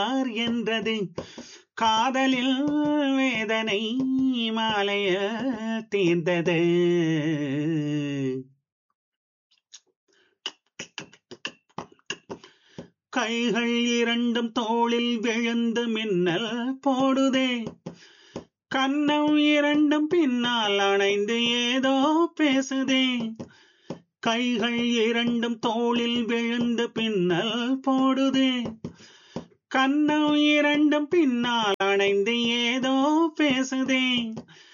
யார் என்றது காதலில் வேதனை மாலைய தீர்ந்தது கைகள் இரண்டும் தோளில் விழுந்து மின்னல் போடுதே கன்னம் இரண்டும் பின்னால் அணைந்து ஏதோ பேசுதே கைகள் இரண்டும் தோளில் விழுந்து பின்னல் போடுதே கன்னம் இரண்டும் பின்னால் அணைந்து ஏதோ பேசுதே